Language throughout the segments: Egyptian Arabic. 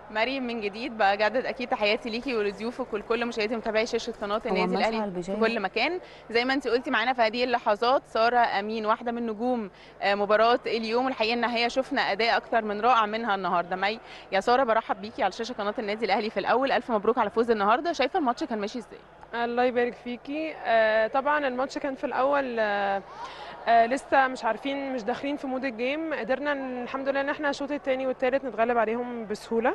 مريم من جديد بجدد اكيد تحياتي ليكي ولضيوفك ولكل مشاهدي متابعي شاشه قناه هو النادي مسعى الاهلي في البيجامة. كل مكان زي ما انت قلتي معانا في هذه اللحظات ساره امين واحده من نجوم آه، مباراه اليوم والحقيقه ان هي شفنا اداء اكتر من رائع منها النهارده مي يا ساره برحب بيكي على شاشه قناه النادي الاهلي في الاول الف مبروك على فوز النهارده شايفه الماتش كان ماشي ازاي الله يبارك فيكي آه طبعا الماتش كان في الاول آه آه لسه مش عارفين مش داخلين في مود الجيم قدرنا إن- الحمد لله ان احنا الشوط الثاني والثالث نتغلب عليهم بسهوله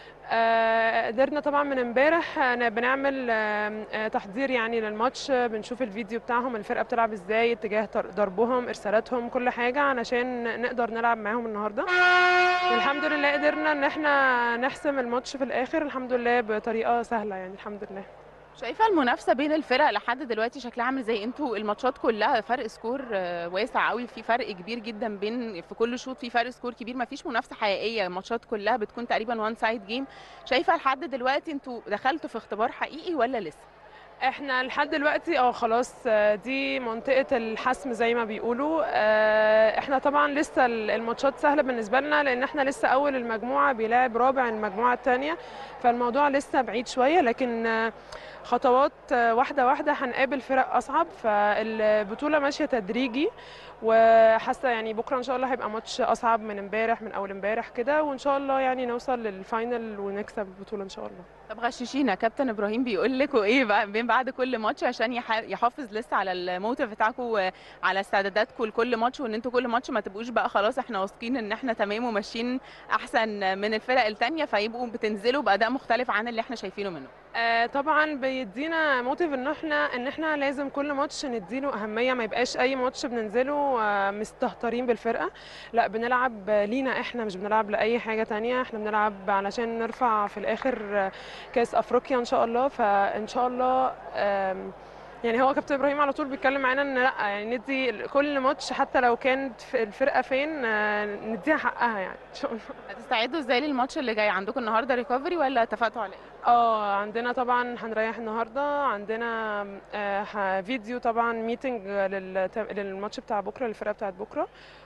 آه قدرنا طبعا من امبارح آه، بنعمل آه آه، تحضير يعني للماتش آه، بنشوف الفيديو بتاعهم الفرقه بتلعب ازاي اتجاه طر- ضربهم ارسالاتهم كل حاجه علشان نقدر نلعب معاهم النهارده والحمد لله قدرنا ان احنا نحسم الماتش في الاخر الحمد لله بطريقه سهله يعني الحمد لله شايفه المنافسه بين الفرق لحد دلوقتي شكلها عامل زي انتوا الماتشات كلها فرق سكور آه، واسع قوي في فرق كبير جدا بين في كل شوط في فرق سكور كبير ما فيش منافسه حقيقيه الماتشات كلها بتكون تقريبا وان سايد جيم شايفه لحد دلوقتي انتوا دخلتوا في اختبار حقيقي ولا لسه احنا لحد دلوقتي اه خلاص آه، دي منطقة الحسم زي ما بيقولوا آه، احنا طبعا لسه ال- الماتشات سهلة بالنسبة لنا لان احنا لسه اول المجموعة بيلاعب رابع المجموعة التانية فالموضوع لسه بعيد شوية لكن آه، خطوات آه، واحدة واحدة هنقابل فرق اصعب فالبطولة ماشية تدريجي وحاسة يعني بكرة ان شاء الله هيبقى ماتش اصعب من امبارح من اول امبارح كده وان شاء الله يعني نوصل للفاينل ونكسب البطولة ان شاء الله طب غششينا كابتن ابراهيم بيقول لكم ايه بقى بين بعد كل ماتش عشان يح- يحافظ لسه على الموتيف بتاعكم وعلى استعداداتكم لكل ماتش وان انتوا كل ماتش ما تبقوش بقى خلاص احنا واثقين ان احنا تمام وماشيين احسن من الفرق التانية فيبقوا بتنزلوا باداء مختلف عن اللي احنا شايفينه منه آه، طبعا بيدينا موتيف ان احنا ان احنا لازم كل ماتش نديله اهميه ما يبقاش اي ماتش بننزله آه، مستهترين بالفرقه لا بنلعب لينا احنا مش بنلعب لاي حاجه تانية احنا بنلعب علشان نرفع في الاخر آه، كاس افريقيا ان شاء الله فان شاء الله آم، يعني هو كابتن ابراهيم على طول بيتكلم معانا ان لا يعني ندي كل ماتش حتى لو كانت في الفرقه فين آه، نديها حقها يعني ان شاء الله هتستعدوا ازاي للماتش اللي جاي عندكم النهارده ريكفري ولا اتفقتوا على ايه اه عندنا طبعا هنريح النهارده عندنا آه، ه- فيديو طبعا ميتنج للماتش بتاع بكره للفرقه بتاعت بكره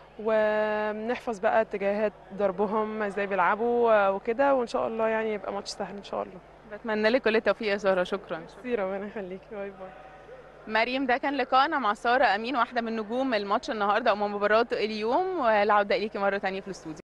ونحفظ بقى اتجاهات ضربهم ازاي بيلعبوا آه، وكده وان شاء الله يعني يبقى ماتش سهل ان شاء الله بتمنى لك كل التوفيق يا ساره شكرا ميرسي ربنا يخليكي باي باي مريم ده كان لقائنا مع ساره امين واحده من نجوم الماتش النهارده او مباراه اليوم والعوده اليكي مره تانية في الاستوديو